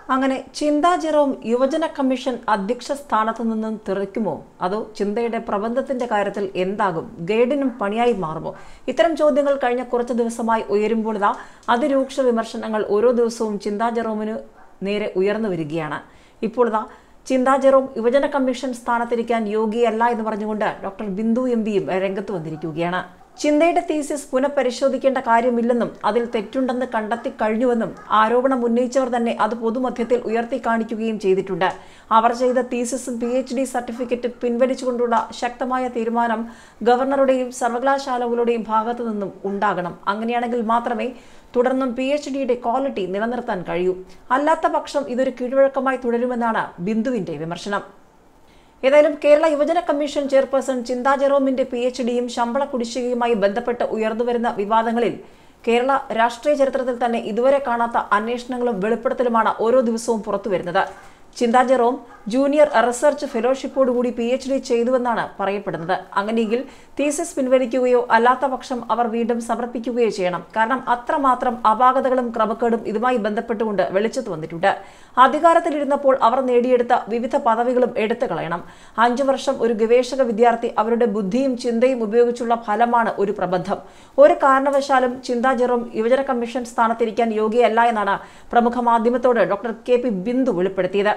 അങ്ങനെ ചിന്താ ജെറോം യുവജന കമ്മീഷൻ അധ്യക്ഷ സ്ഥാനത്തു നിന്നും തെറിക്കുമോ അതോ ചിന്തയുടെ പ്രബന്ധത്തിന്റെ കാര്യത്തിൽ എന്താകും ഗൈഡിനും പണിയായി മാറുമോ ഇത്തരം ചോദ്യങ്ങൾ കഴിഞ്ഞ കുറച്ച് ദിവസമായി ഉയരുമ്പോൾ ഇതാ അതിരൂക്ഷ വിമർശനങ്ങൾ ഓരോ ദിവസവും ചിന്താ ജെറോമിന് നേരെ ഉയർന്നു വരികയാണ് ഇപ്പോൾ ഇതാ ചിന്താ ജെറോം യുവജന കമ്മീഷൻ സ്ഥാനത്തിരിക്കാൻ യോഗ്യയല്ല എന്ന് പറഞ്ഞുകൊണ്ട് ഡോക്ടർ ബിന്ദു എം പിയും രംഗത്ത് വന്നിരിക്കുകയാണ് ചിന്തയുടെ തീസിസ് പുനഃപരിശോധിക്കേണ്ട കാര്യമില്ലെന്നും അതിൽ തെറ്റുണ്ടെന്ന് കണ്ടെത്തി കഴിഞ്ഞുവെന്നും ആരോപണം ഉന്നയിച്ചവർ തന്നെ അത് പൊതുമധ്യത്തിൽ ഉയർത്തി കാണിക്കുകയും ചെയ്തിട്ടുണ്ട് അവർ ചെയ്ത തീസിസും പി എച്ച് ഡി സർട്ടിഫിക്കറ്റ് പിൻവലിച്ചുകൊണ്ടുള്ള ശക്തമായ തീരുമാനം ഗവർണറുടെയും സർവകലാശാലകളുടെയും ഭാഗത്തു നിന്നും ഉണ്ടാകണം അങ്ങനെയാണെങ്കിൽ മാത്രമേ തുടർന്നും പി എച്ച് ഡിയുടെ ക്വാളിറ്റി നിലനിർത്താൻ കഴിയൂ അല്ലാത്ത പക്ഷം ഇതൊരു കീഴ്വഴക്കമായി തുടരുമെന്നാണ് ബിന്ദുവിന്റെ വിമർശനം ഏതായാലും കേരള യുവജന കമ്മീഷൻ ചെയർപേഴ്സൺ ചിന്താ ജെറോമിന്റെ പി എച്ച് ഡിയും ശമ്പള കുടിശ്ശികയുമായി ബന്ധപ്പെട്ട് ഉയർന്നുവരുന്ന വിവാദങ്ങളിൽ കേരള രാഷ്ട്രീയ ചരിത്രത്തിൽ തന്നെ ഇതുവരെ കാണാത്ത അന്വേഷണങ്ങളും വെളിപ്പെടുത്തലുമാണ് ഓരോ ദിവസവും പുറത്തുവരുന്നത് ചിന്താ ജെറോം ജൂനിയർ റിസർച്ച് ഫെലോഷിപ്പോടുകൂടി പി എച്ച് ഡി ചെയ്തുവെന്നാണ് പറയപ്പെടുന്നത് അങ്ങനെയെങ്കിൽ തീസിസ് പിൻവലിക്കുകയോ അല്ലാത്ത പക്ഷം അവർ വീണ്ടും സമർപ്പിക്കുകയോ ചെയ്യണം കാരണം അത്രമാത്രം അപാകതകളും ക്രമക്കേടും ഇതുമായി ബന്ധപ്പെട്ടുകൊണ്ട് വെളിച്ചത്ത് വന്നിട്ടുണ്ട് അധികാരത്തിലിരുന്നപ്പോൾ അവർ നേടിയെടുത്ത വിവിധ പദവികളും എടുത്തു കളയണം അഞ്ചു വർഷം ഒരു ഗവേഷക വിദ്യാർത്ഥി അവരുടെ ബുദ്ധിയും ചിന്തയും ഉപയോഗിച്ചുള്ള ഫലമാണ് ഒരു പ്രബന്ധം ഒരു കാരണവശാലും ചിന്താ ജെറോം യുവജന കമ്മീഷൻ സ്ഥാനത്തിരിക്കാൻ യോഗ്യയല്ല എന്നാണ് പ്രമുഖ മാധ്യമത്തോട് ഡോക്ടർ കെ പി ബിന്ദു വെളിപ്പെടുത്തിയത്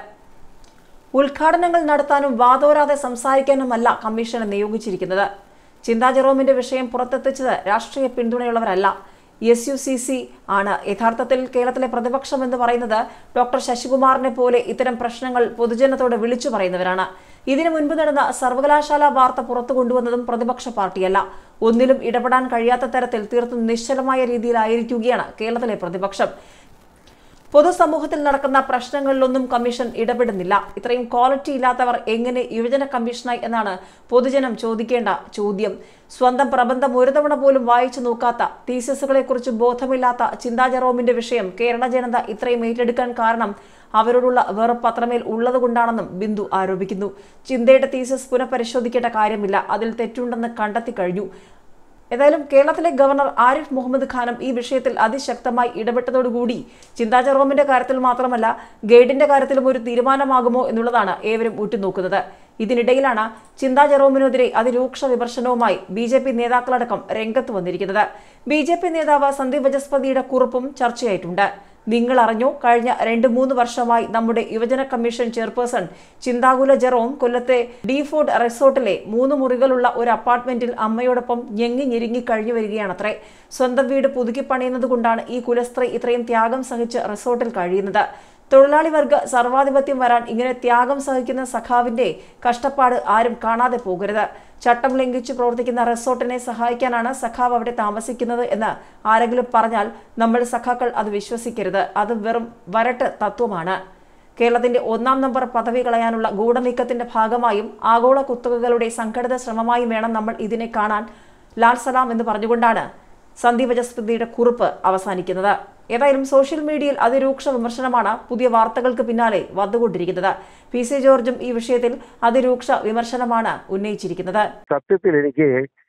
ഉദ്ഘാടനങ്ങൾ നടത്താനും വാതോരാതെ സംസാരിക്കാനുമല്ല കമ്മീഷനെ നിയോഗിച്ചിരിക്കുന്നത് ചിന്താ ജെറോമിന്റെ വിഷയം പുറത്തെത്തിച്ചത് രാഷ്ട്രീയ പിന്തുണയുള്ളവരല്ല എസ് യു സി സി ആണ് യഥാർത്ഥത്തിൽ കേരളത്തിലെ പ്രതിപക്ഷം എന്ന് പറയുന്നത് ഡോക്ടർ ശശികുമാറിനെ പോലെ ഇത്തരം പ്രശ്നങ്ങൾ പൊതുജനത്തോട് വിളിച്ചു പറയുന്നവരാണ് ഇതിനു മുൻപ് നടന്ന സർവകലാശാല വാർത്ത പുറത്തു കൊണ്ടുവന്നതും പ്രതിപക്ഷ പാർട്ടിയല്ല ഒന്നിലും ഇടപെടാൻ കഴിയാത്ത തരത്തിൽ തീർത്തും നിശ്ചലമായ രീതിയിലായിരിക്കുകയാണ് കേരളത്തിലെ പ്രതിപക്ഷം പൊതുസമൂഹത്തിൽ നടക്കുന്ന പ്രശ്നങ്ങളിലൊന്നും കമ്മീഷൻ ഇടപെടുന്നില്ല ഇത്രയും ക്വാളിറ്റി ഇല്ലാത്തവർ എങ്ങനെ യുവജന കമ്മീഷനായി എന്നാണ് പൊതുജനം ചോദിക്കേണ്ട ചോദ്യം സ്വന്തം പ്രബന്ധം ഒരു തവണ പോലും വായിച്ചു നോക്കാത്ത തീസിസുകളെക്കുറിച്ച് ബോധമില്ലാത്ത ചിന്താ ജെറോമിന്റെ വിഷയം കേരള ജനത ഇത്രയും ഏറ്റെടുക്കാൻ കാരണം അവരോടുള്ള വെറുപ്പ് അത്രമേൽ ഉള്ളതുകൊണ്ടാണെന്നും ബിന്ദു ആരോപിക്കുന്നു ചിന്തയുടെ തീസിസ് പുനഃപരിശോധിക്കേണ്ട കാര്യമില്ല അതിൽ തെറ്റുണ്ടെന്ന് കണ്ടെത്തി കഴിഞ്ഞു ഏതായാലും കേരളത്തിലെ ഗവർണർ ആരിഫ് മുഹമ്മദ് ഖാനും ഈ വിഷയത്തിൽ അതിശക്തമായി ഇടപെട്ടതോടുകൂടി ചിന്താ ജെറോമിന്റെ കാര്യത്തിൽ മാത്രമല്ല ഗൈഡിന്റെ കാര്യത്തിലും ഒരു തീരുമാനമാകുമോ എന്നുള്ളതാണ് ഏവരും ഉറ്റുനോക്കുന്നത് ഇതിനിടയിലാണ് ചിന്താ ജെറോമിനെതിരെ അതിരൂക്ഷ വിമർശനവുമായി ബി ജെ പി നേതാക്കളടക്കം രംഗത്ത് വന്നിരിക്കുന്നത് ബി ജെ പി നേതാവ് സന്ദീപ് വജസ്പതിയുടെ കുറിപ്പും ചർച്ചയായിട്ടുണ്ട് നിങ്ങൾ അറിഞ്ഞോ കഴിഞ്ഞ രണ്ട് മൂന്ന് വർഷമായി നമ്മുടെ യുവജന കമ്മീഷൻ ചെയർപേഴ്സൺ ചിന്താകുല ജെറോം കൊല്ലത്തെ ഡീഫോർഡ് റിസോർട്ടിലെ മൂന്ന് മുറികളുള്ള ഒരു അപ്പാർട്ട്മെന്റിൽ അമ്മയോടൊപ്പം ഞെങ്ങി ഞെരുങ്ങി കഴിഞ്ഞു വരികയാണത്രേ സ്വന്തം വീട് പുതുക്കി പണിയുന്നത് കൊണ്ടാണ് ഈ കുലസ്ത്രീ ഇത്രയും ത്യാഗം സഹിച്ച് റിസോർട്ടിൽ കഴിയുന്നത് തൊഴിലാളി വർഗ സർവാധിപത്യം വരാൻ ഇങ്ങനെ ത്യാഗം സഹിക്കുന്ന സഖാവിന്റെ കഷ്ടപ്പാട് ആരും കാണാതെ പോകരുത് ചട്ടം ലംഘിച്ച് പ്രവർത്തിക്കുന്ന റിസോർട്ടിനെ സഹായിക്കാനാണ് സഖാവ് അവിടെ താമസിക്കുന്നത് എന്ന് ആരെങ്കിലും പറഞ്ഞാൽ നമ്മൾ സഖാക്കൾ അത് വിശ്വസിക്കരുത് അത് വെറും വരട്ട് തത്വമാണ് കേരളത്തിന്റെ ഒന്നാം നമ്പർ പദവി കളയാനുള്ള ഗൂഢനീക്കത്തിന്റെ ഭാഗമായും ആഗോള കുത്തകകളുടെ സംഘടിത ശ്രമമായും വേണം നമ്മൾ ഇതിനെ കാണാൻ ലാൽ സലാം എന്ന് പറഞ്ഞുകൊണ്ടാണ് സന്ദീപ് ജസ്പതിയുടെ കുറിപ്പ് അവസാനിക്കുന്നത് ഏതായാലും സോഷ്യൽ മീഡിയയിൽ അതിരൂക്ഷ വിമർശനമാണ് പുതിയ വാർത്തകൾക്ക് പിന്നാലെ വന്നുകൊണ്ടിരിക്കുന്നത് പി സി ജോർജും ഈ വിഷയത്തിൽ അതിരൂക്ഷ വിമർശനമാണ് ഉന്നയിച്ചിരിക്കുന്നത് സത്യത്തിൽ എനിക്ക്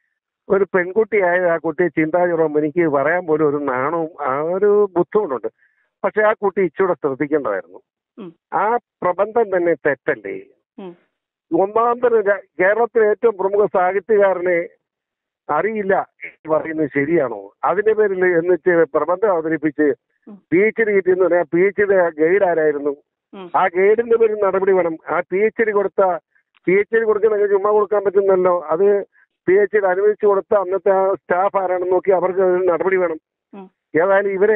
ഒരു പെൺകുട്ടിയായ ആ കുട്ടിയെ ചിന്താചുറം എനിക്ക് പറയാൻ പോലും ഒരു നാണവും ആ ഒരു ബുദ്ധിമുട്ടുണ്ട് പക്ഷെ ആ കുട്ടി ഇച്ചിരി ശ്രദ്ധിക്കേണ്ടതായിരുന്നു ഉം. ആ പ്രബന്ധം തന്നെ തെറ്റല്ലേ ഉം. ഒന്നാം തരം ര- കേരളത്തിലെ ഏറ്റവും പ്രമുഖ സാഹിത്യകാരനെ അറിയില്ല എന്ന് പറയുന്നത് ശരിയാണോ അതിന്റെ പേരിൽ എന്നിട്ട് പ്രബന്ധം അവതരിപ്പിച്ച് ഉം. പി എച്ച് ഡി കിട്ടിയെന്ന് പറഞ്ഞാൽ പി എച്ച് ഡി ഗൈഡ് ആരായിരുന്നു ഉം. ആ ഗൈഡിന്റെ പേരിൽ നടപടി വേണം ആ പി എച്ച് ഡി കൊടുത്ത പി എച്ച് ഡി കൊടുക്കണമെങ്കിൽ ചുമ്മാ കൊടുക്കാൻ പറ്റുന്നല്ലോ അത് പി എച്ച് ഡി അനുവദിച്ചു കൊടുത്ത അന്നത്തെ ആ സ്റ്റാഫ് ആരാണെന്ന് നോക്കി അവർക്ക് അതിന് നടപടി വേണം ഉം. ഏതായാലും ഇവരെ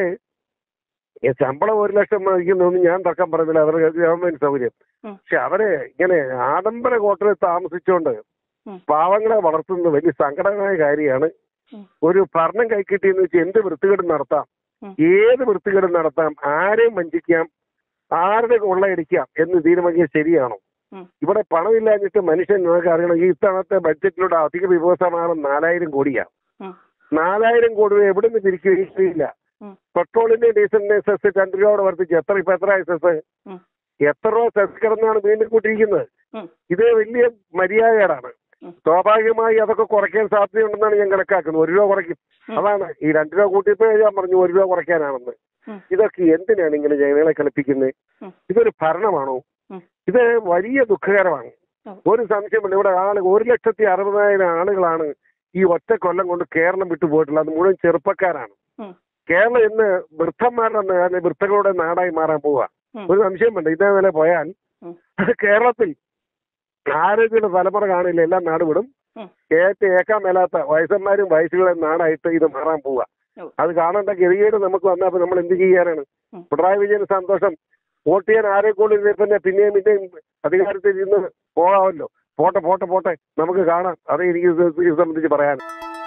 ഈ ശമ്പളം ഒരു ലക്ഷം വാങ്ങിക്കുന്നതൊന്നും ഞാൻ തർക്കം പറയുന്നില്ല അവർക്ക് ഗവൺമെന്റ് സൗകര്യം ഉം. പക്ഷെ അവരെ ഇങ്ങനെ ആഡംബര ഹോട്ടലിൽ താമസിച്ചുകൊണ്ട് ഉം. പാവങ്ങളെ വളർത്തുന്നത് വലിയ സങ്കടമായ കാര്യമാണ് ഉം. ഒരു ഭരണം കൈക്കിട്ടിയെന്ന് വെച്ച് എന്ത് വൃത്തികേടും നടത്താം ഉം. ഏത് വൃത്തികേടും നടത്താം ആരെയും വഞ്ചിക്കാം ആരുടെ കൊള്ളയടിക്കാം എന്ന് തീരുമാനിക്കാൻ ശരിയാണോ ഉം. ഇവിടെ പണമില്ലാഞ്ഞിട്ട് മനുഷ്യൻ നിങ്ങൾക്ക് അറിയണം ഈ ഇത്തവണത്തെ ബഡ്ജറ്റിലൂടെ അധിക വിഭവസമാനം നാലായിരം കോടിയാണ് ഉം. നാലായിരം കോടി രൂപ എവിടെ നിന്ന് തിരിക്കുകയില്ല ഉം. പെട്രോളിന്റെ ഡീസലിന്റെ സെസ് രണ്ട് രൂപയോടെ വർദ്ധിച്ച് എത്ര ഇപ്പൊ എത്ര സെസ് ഉം. എത്ര രൂപ സെസ് കിടന്നാണ് വീണ്ടും കൂട്ടിയിരിക്കുന്നത് ഉം. ഇത് വലിയ മര്യാദകേടാണ് ഉം. സ്വാഭാവികമായി അതൊക്കെ കുറയ്ക്കാൻ സാധ്യതയുണ്ടെന്നാണ് ഞാൻ കണക്കാക്കുന്നത് ഒരു രൂപ കുറയ്ക്കും ഉം. അതാണ് ഈ രണ്ട് രൂപ കൂട്ടിയപ്പോ ഞാൻ പറഞ്ഞു ഒരു രൂപ കുറയ്ക്കാനാണെന്ന് ഉം. ഇതൊക്കെ എന്തിനാണ് ഇങ്ങനെ ജനങ്ങളെ കളിപ്പിക്കുന്നത് ഉം. ഇതൊരു ഭരണമാണോ ഉം. ഇത് വലിയ ദുഃഖകരമാണ് ഉം. ഒരു സംശയമില്ല ഇവിടെ ആള് ഒരു ലക്ഷത്തി അറുപതിനായിരം ആളുകളാണ് ഈ ഒറ്റ കൊല്ലം കൊണ്ട് കേരളം വിട്ടു പോയിട്ടുള്ളത് അത് മുഴുവൻ ചെറുപ്പക്കാരാണ് ഉം. കേരളം കേരളം ഇന്ന് വൃദ്ധന്മാരുടെ നാ- വൃദ്ധകളുടെ നാടായി മാറാൻ പോവുക ഉം. ഒരു സംശയം വേണ്ട ഇതേപോലെ പോയാൽ ഉം. കേരളത്തിൽ ആരോഗ്യയുടെ തലമുറ കാണില്ല എല്ലാം നാട് വിടും ഉം. ഏറ്റ ഏക്കാൻ മേലാത്ത വയസ്സന്മാരും വയസ്സുകളും നാടായിട്ട് ഇത് മാറാൻ പോവുക ഉം. അത് കാണേണ്ട ഗതികേട് നമുക്ക് വന്നപ്പോൾ നമ്മൾ എന്ത് ചെയ്യാനാണ് ഉം. പിണറായി വിജയന് സന്തോഷം വോട്ട് ചെയ്യാൻ ആരെ കൂടുതൽ പിന്നെ പിന്നെയും പിന്നെയും അധികാരത്തിൽ ഇരുന്ന് പോകാമല്ലോ പോട്ടെ പോട്ടെ പോട്ടെ നമുക്ക് കാണാം അതേ എനിക്ക് ഇത് ഇത് സംബന്ധിച്ച് പറയാൻ